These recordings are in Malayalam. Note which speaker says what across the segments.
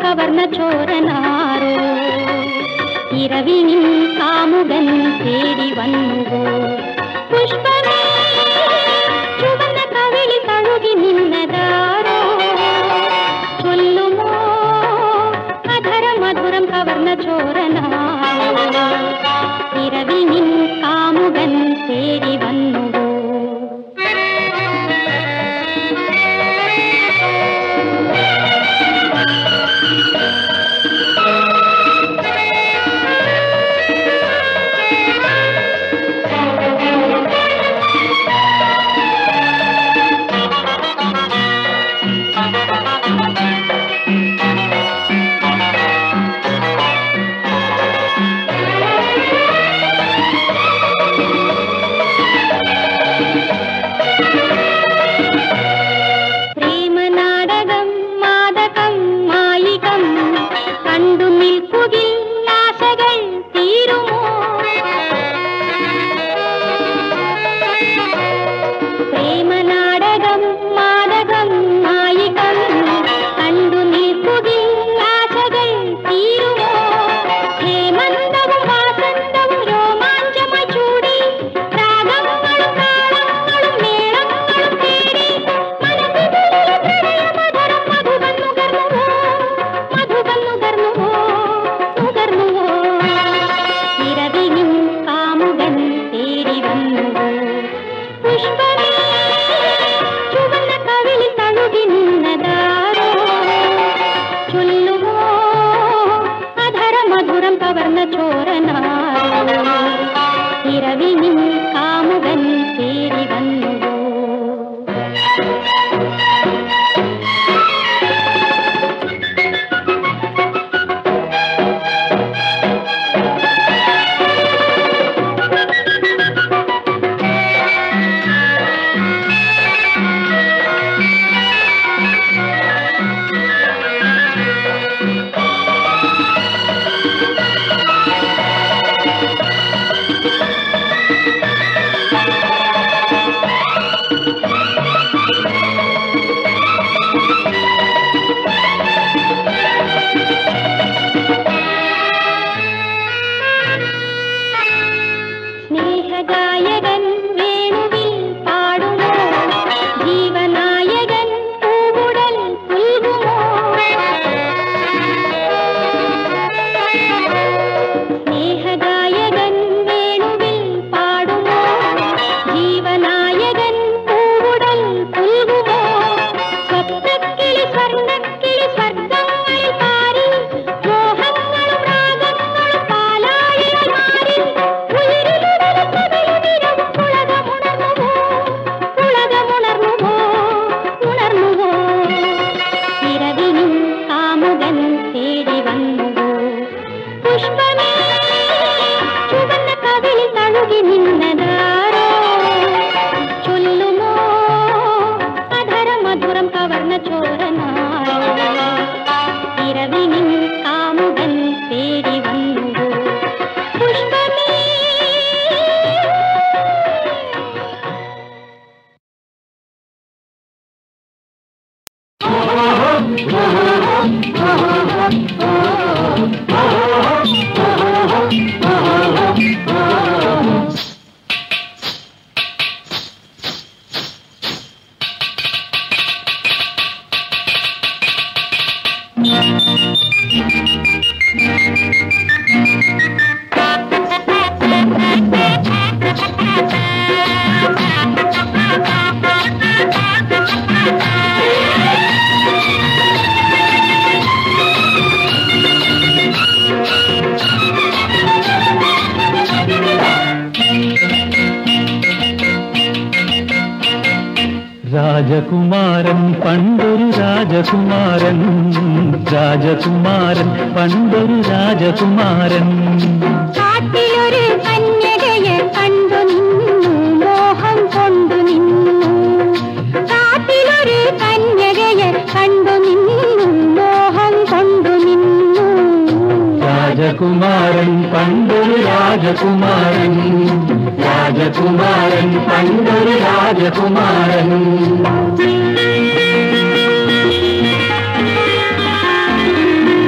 Speaker 1: കവർന്ന ചോരനാരോ ഇരവിനിൻ കാമുകൻ തേടി വന്നുവോ പുഷ്പമേ ചുവന്ന കവിളി തഴുകി നിന്നതാരോ ചൊല്ലുമോ അധര മധുരം കവർന്ന ചോരനാരോ ഇരവിനിൻ കാമുകൻ തേടി വന്നുവോ പ്രേമനാടകം മാദകം മായികം കണ്ടു നിൽക്കുകിൽ ആശകൾ തീരുമോ പ്രേമനാടകം മാദകം മായികം കണ്ടു നിൽക്കുകിൽ ആശകൾ തീരുമോ ഹേമന്തവും വാസന്തവും രോമാഞ്ചമായി ചൂടി രാഗങ്ങളും താളങ്ങളും മേളങ്ങളും തേടി മനസ്സിനുള്ളിലെ പ്രണയമധുരം മധുവൻ നുകർന്നുവോ മധുവൻ നുകർന്നുവോ നുകർന്നുവോ ഇരവിനും കാമുകൻ തേടി വന്നുവോ പുഷ്പമേ ചുവന്ന കവിളി തഴുകി നിന്നതാരോ ചൊല്ലുമോ അധര മധുരം കവർന്ന ചോരനാരോ ഇരവിനിൻ കാമുകൻ തേടി വന്നുവോ സ്നേഹഗായകൻ വേണുവിൽ പാടുമോ ജീവനായകൻ പൂവുടൽ പുൽകുമോ സ്നേഹഗായകൻ വേണുവിൽ പാടുമോ ജീവനായകൻ പൂവുടൽ പുൽകുമോ സ്വപ്നക്കിളി സ്വർണ്ണക്കിളി സ്വർഗങ്ങളിൽ പാരി മോഹങ്ങളും രാഗങ്ങളും പാലാഴികൾ മാറി ഉലകമുണർന്നുവോ ഉണർന്നുവോ ഇരവിനും കാമുകൻ തേടി വന്നുവോ പുഷ്പമേ ചുവന്ന കവിളി തഴുകി നിന്നതാരോ ചൊല്ലുമോ അധര മധുരം കവർന്ന ചോരനാരോ ഇരവിനിൻ കാമുകൻ തേടി വന്നുവോ പുഷ്പമേ
Speaker 2: രാജകുമാരൻ പണ്ടൊരു രാജകുമാരൻ രാജകുമാരൻ പണ്ടൊരു രാജകുമാരൻ
Speaker 1: കാട്ടിലൊരു കന്യകയെ കണ്ടു നിന്നു മോഹം കൊണ്ടു നിന്നു കാട്ടിലൊരു കന്യകയെ കണ്ടു നിന്നു മോഹം കൊണ്ടു നിന്നു
Speaker 2: രാജകുമാരൻ പണ്ടൊരു രാജകുമാരൻ രാജകുമാരൻ പണ്ടൊരു രാജകുമാരൻ
Speaker 1: ആ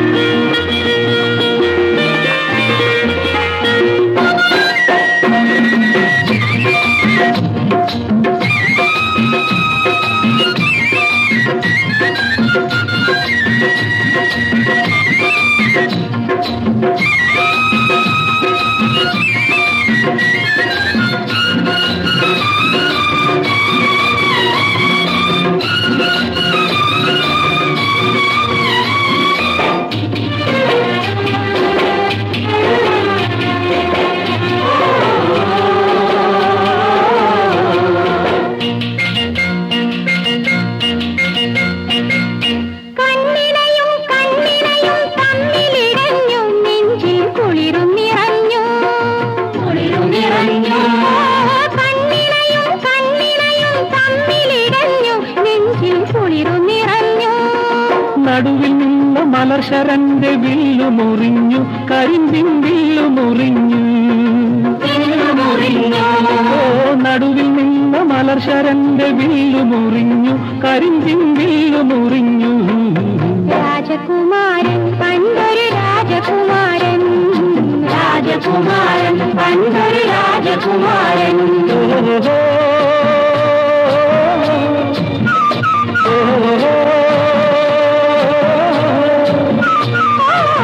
Speaker 2: നടുവിൽ നിന്ന മലർശരന്റെ വില്ലു മുറിഞ്ഞു കരിമ്പിൻ വില്ലു മുറിഞ്ഞു ഓ നടുവിൽ നിന്ന മലർശരന്റെ വില്ലു മുറിഞ്ഞു കരിമ്പിൻ വില്ലു മുറിഞ്ഞു
Speaker 1: രാജകുമാരൻ പണ്ടൊരു രാജകുമാരൻ രാജകുമാരൻ പണ്ടൊരു രാജകുമാരൻ
Speaker 2: ഓഹോ. ഓഹോ.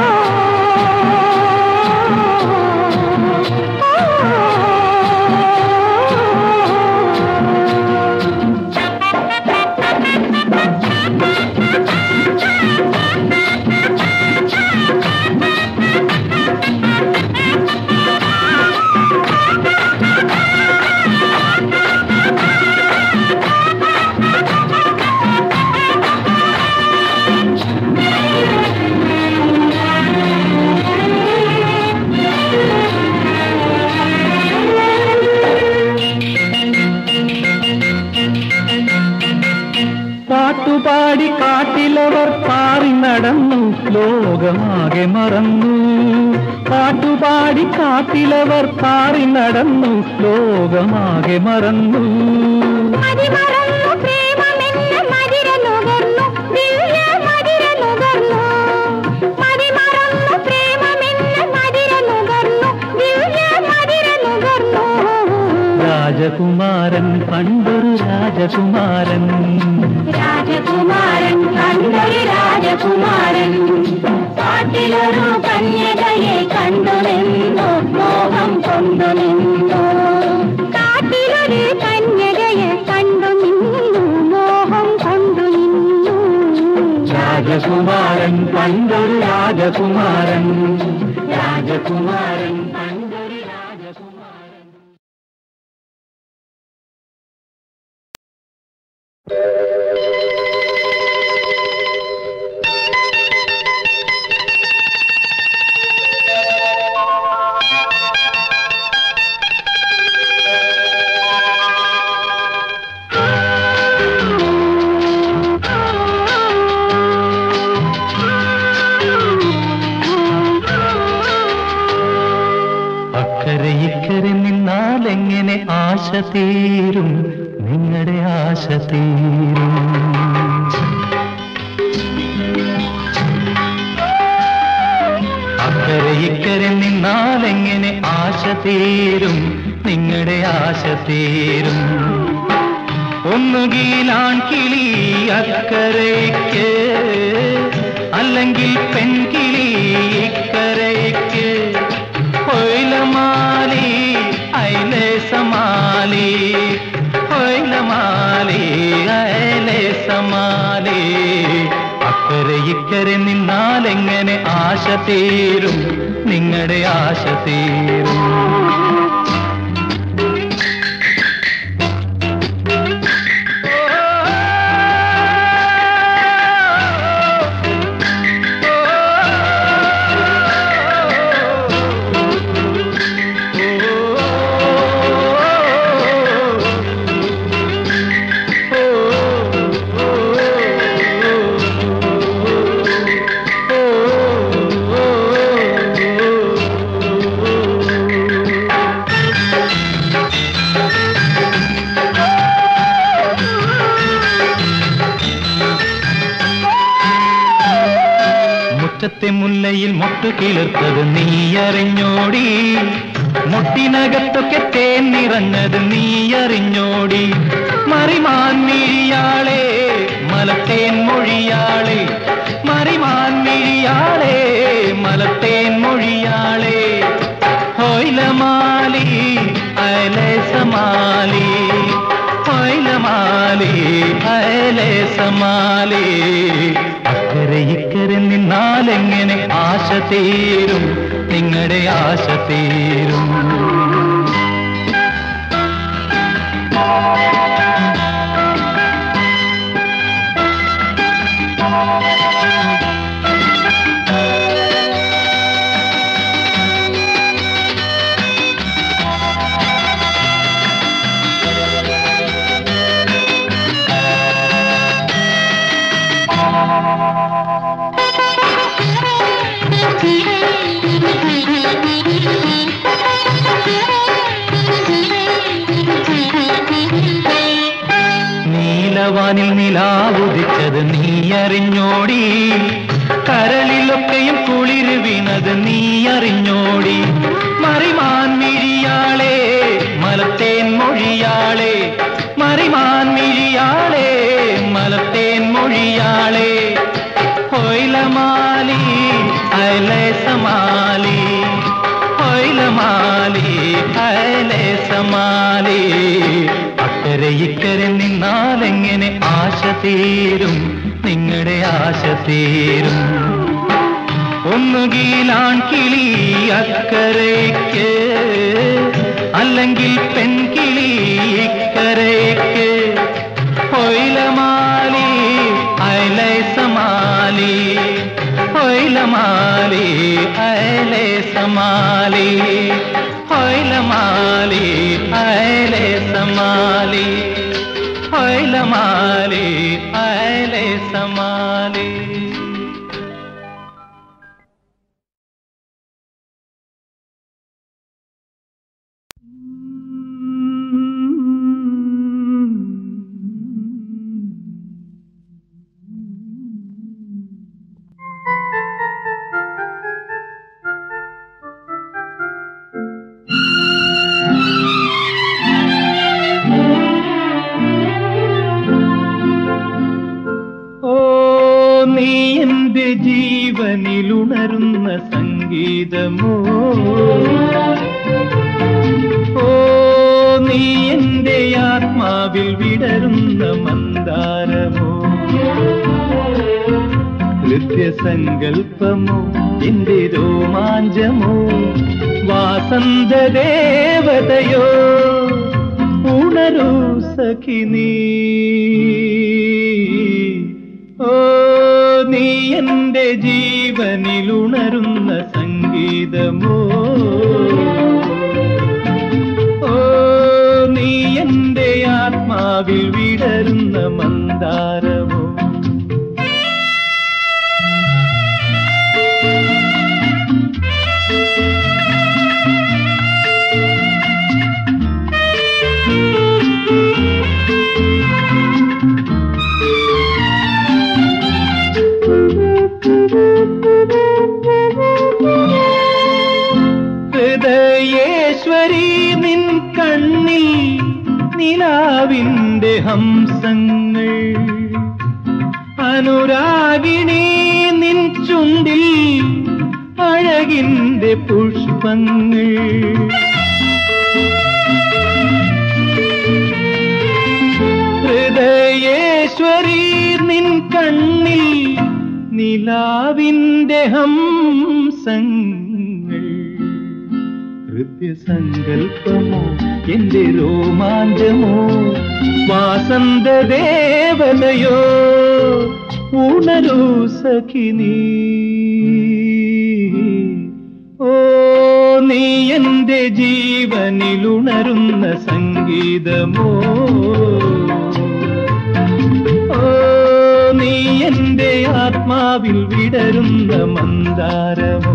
Speaker 2: പാട്ടുപാടി കാട്ടിലവർ പാറി നടന്നു ലോകമാകെ മറന്നു പാട്ടുപാടി കാട്ടിലവർ പാറി നടന്നു ലോകമാകെ മറന്നു
Speaker 1: മതിമറന്നു പ്രേമമെന്ന മതിര നുകർന്നു ദിവ്യ മതിര നുകർന്നു മതിമറന്നു പ്രേമമെന്ന മതിര നുകർന്നു ദിവ്യ മതിര നുകർന്നു
Speaker 2: രാജകുമാരൻ പണ്ടൊരു രാജകുമാരൻ
Speaker 1: രാജകുമാരൻ കണ്ടൊരു രാജകുമാരൻ കാട്ടിലൊരു കന്യകയെ കണ്ടു നിന്നു മോഹം കൊണ്ടു നിന്നു കാട്ടിലൊരു കന്യകയെ കണ്ടു നിന്നു മോഹം കൊണ്ടു നിന്നു
Speaker 2: രാജകുമാരൻ പണ്ടൊരു രാജകുമാരൻ രാജകുമാരൻ പണ്ടൊരു രാജകുമാരൻ അക്കരെ ഇക്കരെ നിന്നാൽ എങ്ങനെ ആശ തീരും നിങ്ങളുടെ ആശ തീരും അക്കരെ ഇക്കരെ നിന്നാൽ എങ്ങനെ ആശ തീരും നിങ്ങളുടെ ആശ തീരും ഒന്നുകിലാൺ കിളി അക്കരയ്ക്ക് അല്ലെങ്കിൽ പെൺകിളി ഇക്കരയ്ക്ക് കൊയിലമാലി ഐലേസമാലി കൊയിലമാലി ഐലേസമാലി അക്കരെ ഇക്കരെ നിന്നാൽ എങ്ങനെ ആശ തീരും നിങ്ങളുടെ ആശ തീരും മുറ്റത്തെ മുല്ലയിൽ മൊട്ടു കിളിർത്തത് നീ അറിഞ്ഞോടി മുട്ടിനകത്തൊക്കെ തേൻ നിറഞ്ഞത് നീ അറിഞ്ഞോടി മറിമാൻ മിഴിയാളെ മലത്തേൻ മൊഴിയാളെ മറിമാൻ മിഴിയാളെ മലത്തേൻ മൊഴിയാളെ ഹോയിലമാലി അയലേസമാലി ഹോയിലമാലി അയലേസമാലി അക്കരെ ഇക്കരെ നിന്നാൽ എങ്ങനെ ആശ തീരും നിങ്ങളുടെ ആശ തീരും എന്നിറഞ്ഞത് നീ അറിഞ്ഞോടി മറിമാൻ മിഴിയാളെ മലത്തേൻ മൊഴിയാളെ മറിമാൻ മിഴിയാളെ മലത്തേൻ മൊഴിയാളെ ഹൊയിലമാലി അയലേ സമാലി ഹൊയിലമാലി അയലേ സമാലി അക്കരെ ഇക്കരെ നിന്നാലെങ്ങനെ ആശ തീരും നിങ്ങളുടെ ആശ തീരും ഒന്നുകിലാൺ കിളി അക്കരയ്ക്ക് അല്ലെങ്കിൽ പെൺകിളി ഇക്കരയ്ക്ക് ഹൊയിലമാലി അയലേ സമാലി ഹൊയിലമാലി അയലേ സമാലി ഹൊയിലമാലി അയലേ സമാലി ഹൊയിലമാലി അയലേ സമാലി ഓ നീ എന്റെ ജീവനിലുണരുന്ന സംഗീതമോ ഓ നീ എന്റെ ആത്മാവിൽ വിടരുന്ന മന്ദാരമോ ഹൃദ്യസങ്കൽപ്പമോ എന്റെ രോമാഞ്ചമോ വാസന്തദേവതയോ ഉണരൂ സഖിനീ ഓ നീ എന്റെ ജീവനിലുണരുന്ന സംഗീതമോ ഓ നീ എന്റെ ആത്മാവിൽ വിടരുന്ന മന്ദാരമോ ഹൃദയേശ്വരി നിൻ കണ്ണിൽ നിലാവിന്റെ ഹംസങ്ങൾ അനുരാഗിണി നിൻ ചുണ്ടിൽ അഴകിന്റെ പുഷ്പങ്ങൾ ഹൃദയേശ്വരി നിൻ കണ്ണിൽ നിലാവിന്റെ ഹംസങ്ങൾ ഹൃദ്യസങ്കൽപ്പമോ എന്റെ രോമാഞ്ചമോ വാസന്തദേവനയോ ഉണരൂ സഖിനീ ഓ നീ എന്റെ ജീവനിലുണരുന്ന സംഗീതമോ ഓ നീ എന്റെ ആത്മാവിൽ വിടരുന്ന മന്ദാരമോ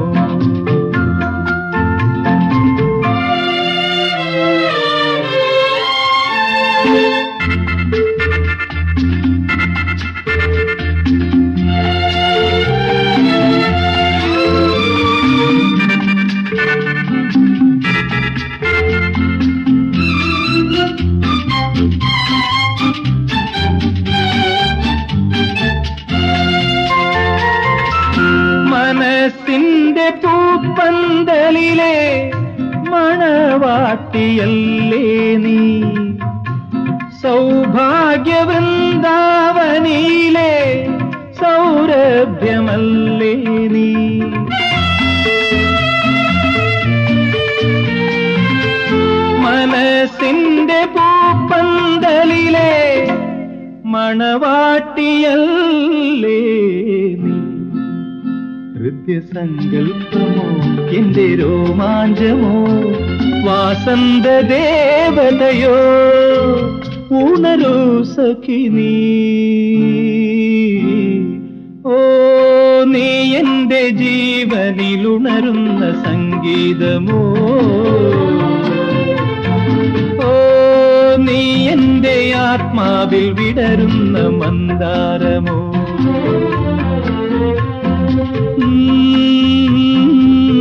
Speaker 2: മനസ്സിന്റെ പൂപ്പന്തലിലെ മണവാട്ടിയല്ലേ നീ സൗഭാഗ്യവൃന്ദാവനിയിലെ സൗരഭ്യമല്ലേ നീ മനസ്സിന്റെ പൂപ്പന്തലിലെ മണവാട്ടിയല്ലേ നീ ഹൃദ്യസങ്കൽപ്പമോ എന്റെ രോമാഞ്ചമോ വാസന്തദേവതയോ ഉണരൂ സഖിനീ ഓ നീ എന്റെ ജീവനിലുണരുന്ന സംഗീതമോ ഓ നീ എന്റെ ആത്മാവിൽ വിടരുന്ന മന്ദാരമോ ഉം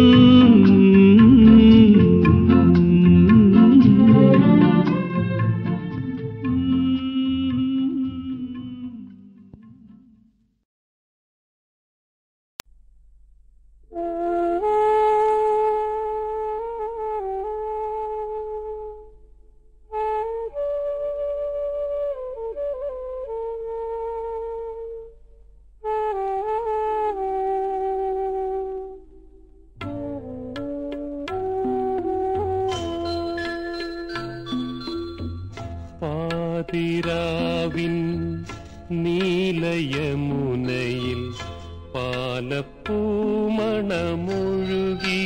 Speaker 2: പാലപ്പൂമണമൊഴുകി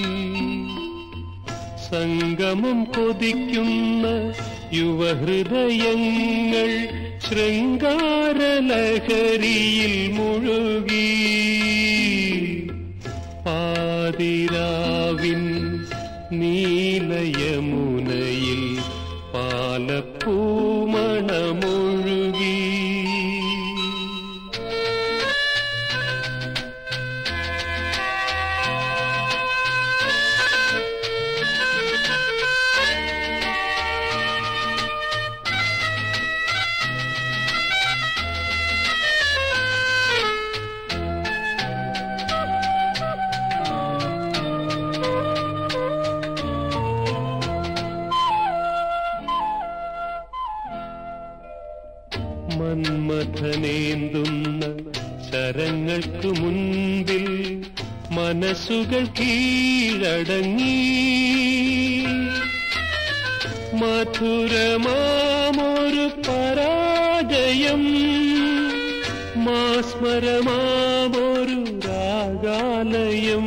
Speaker 2: സംഗമം കൊതിക്കുന്ന യുവഹൃദയങ്ങൾ ശൃംഗാരലഹരിയിൽ മുഴുകി പാതിരാവിൻ നീലയമുനയിൽ പാലപ്പൂമണമൊഴുകി മന്മഥനേന്തുന്ന ശരങ്ങൾക്ക് മുൻപിൽ മനസ്സുകൾ കീഴടങ്ങി മധുരമാമൊരു പരാജയം മാസ്മരമാമൊരു രാഗാലയം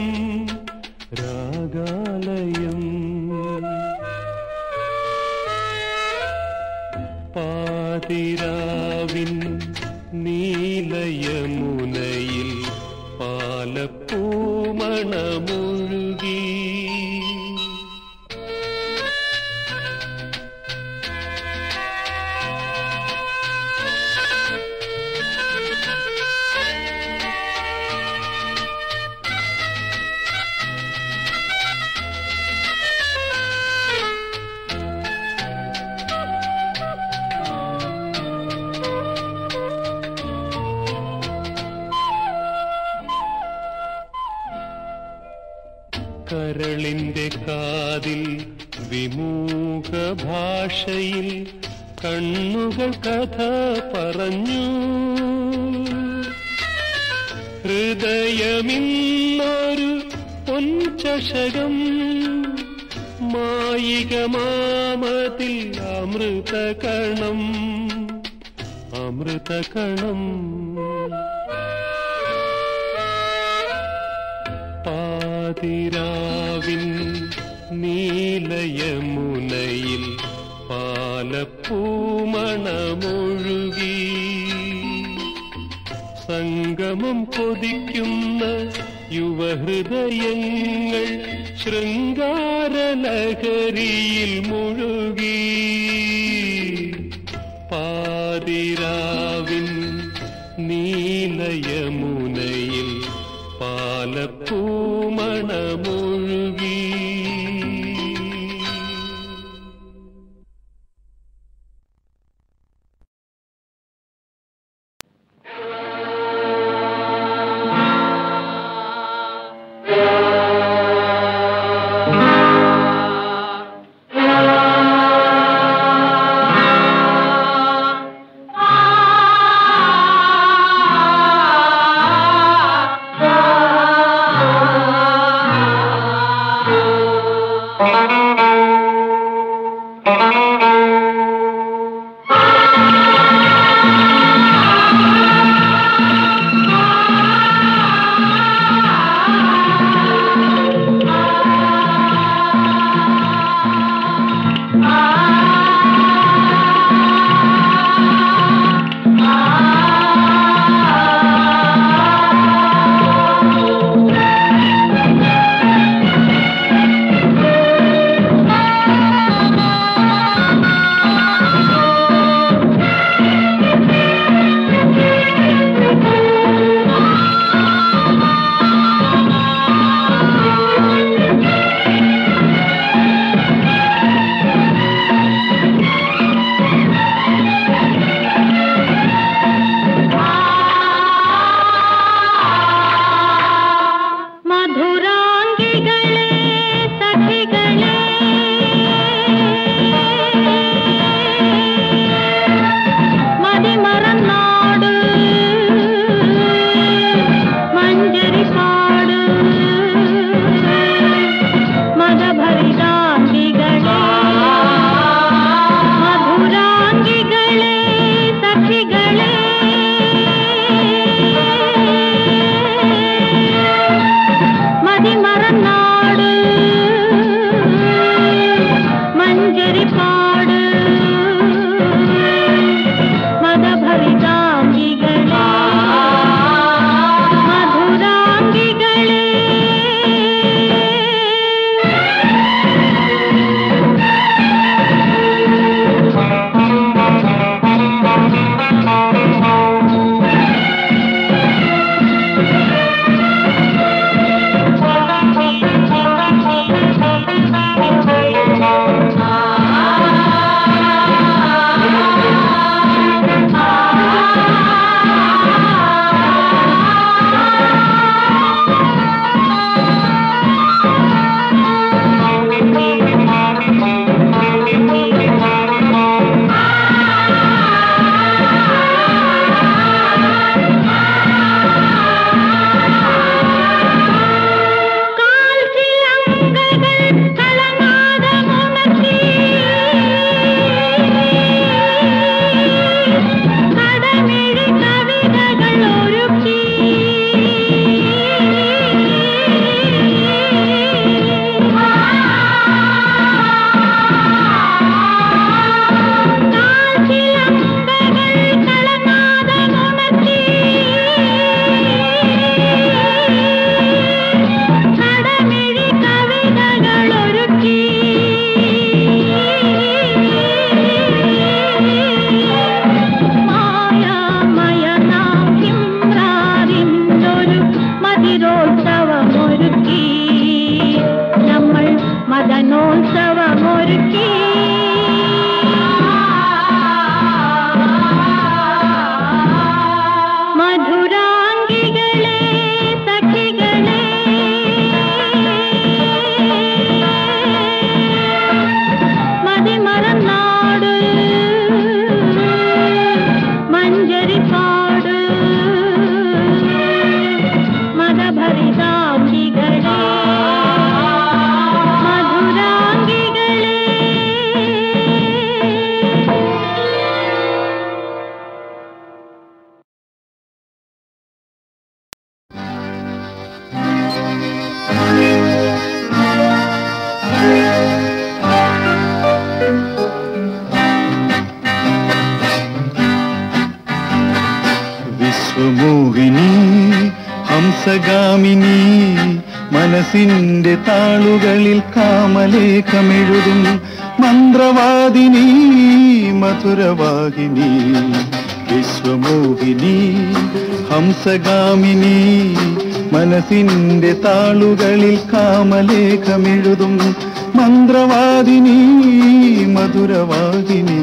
Speaker 2: രാഗാലയം പാതിരാവിൻ നീലയമുനയിൽ പാലപ്പൂമണമൊഴുകി കരളിന്റെ കാതിൽ വിമൂഖ ഭാഷയിൽ കണ്ണുകൾ കഥ പറഞ്ഞു ഹൃദയമിന്നൊരു പൊൻചഷകം മായികമാമതിൽ അമൃതകണം അമൃതകണം പാതിരാവിൻ നീലയമുനയിൽ പാലപ്പൂമണമൊഴുകി സംഗമം കൊതിക്കുന്ന യുവഹൃദയങ്ങൾ ശൃംഗാരലഹരിയിൽ മുഴുകി പാതിരാവിൻ നീലയമുനയിൽ പാലപ്പൂമണമൊഴുകി
Speaker 1: ആ മദനോത്സവമൊരുക്കി മധുരാംഗികളെ സഖികളെ മതിമറന്നാട് മഞ്ചരിപ്പാട് മതഭരിതാംഗികളെ മധുരാംഗികളെ
Speaker 3: വിശ്വമോഹിനി ഹംസഗാമിനി മനസ്സിന്റെ താളുകളിൽ കാമലേഖമെഴുതും മന്ത്രവാദിനി മധുരവാഹിനി വിശ്വമോഹിനി ഹംസഗാമിനി മനസ്സിന്റെ താളുകളിൽ കാമലേഖമെഴുതും മന്ത്രവാദിനി മധുരവാഹിനി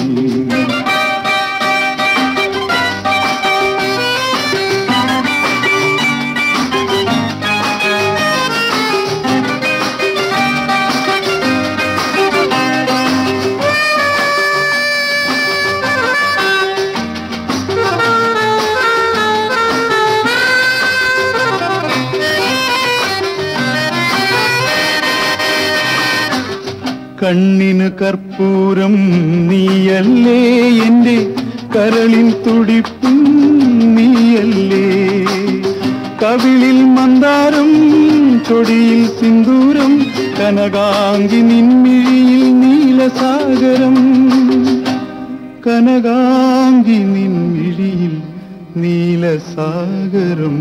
Speaker 3: കണ്ണിന് കർപ്പൂരം നീയല്ലേ എന്റെ കരളിൻ തുടിപ്പും നീയല്ലേ കവിളിൽ മന്ദാരം ചൊടിയിൽ സിന്ദൂരം കനകാങ്കി നിൻമിഴിയിൽ നീലസാഗരം കനകാങ്കി നിൻമിഴിയിൽ നീലസാഗരം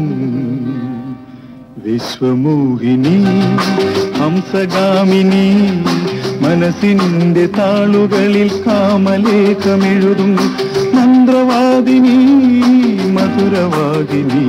Speaker 3: വിശ്വമോഹിനി ഹംസഗാമിനി മനസ്സിന്റെ താളുകളിൽ കാമലേഖമെഴുതും മന്ത്രവാദിനി മധുരവാദിനി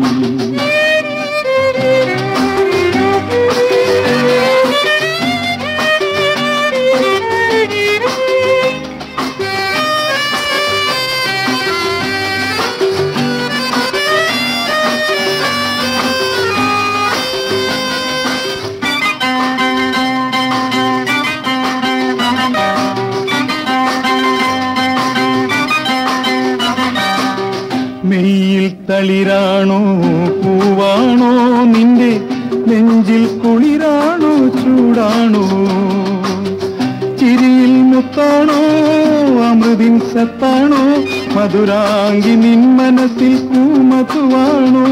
Speaker 3: മെയ്യിൽ തളിരാണോ പൂവാണോ നിന്റെ നെഞ്ചിൽ കുളിരാണോ ചൂടാണോ ചിരിയിൽ മുത്താണോ അമൃതിൻ സത്താണോ മധുരാങ്കി നിൻ മനസ്സിൽ പൂമധുവാണോ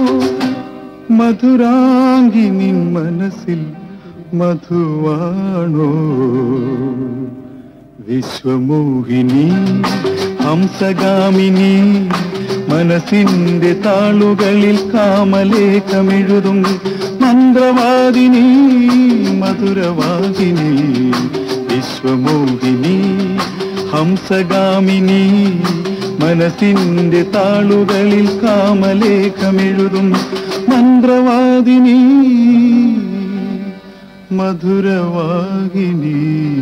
Speaker 3: മധുരാങ്കി നിൻ മനസ്സിൽ മധുവാണോ വിശ്വമോഹിനി ഹംസഗാമിനി മനസ്സിന്റെ താളുകളിൽ കാമലേഖമെഴുതും മന്ത്രവാദിനി മധുരവാദിനി വിശ്വമോഹിനി ഹംസഗാമിനി മനസ്സിന്റെ താളുകളിൽ കാമലേഖമെഴുതും മന്ത്രവാദിനി മധുരവാഹിനി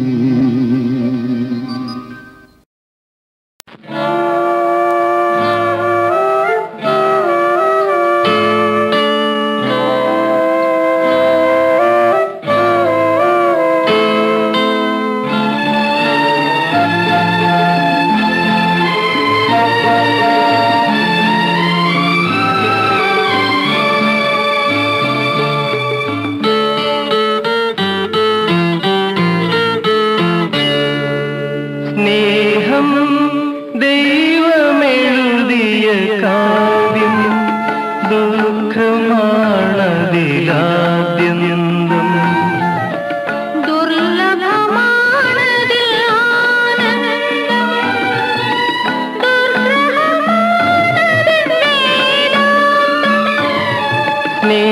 Speaker 2: സ്നേഹം ദൈവമെഴുതിയ കാവ്യം ദുഃഖമാണതിലാദ്യന്തം
Speaker 1: ദുർലഭമാണതിൽ ആനന്ദം ദുർലഭമാണതിൽ നീലം
Speaker 2: സ്നേഹം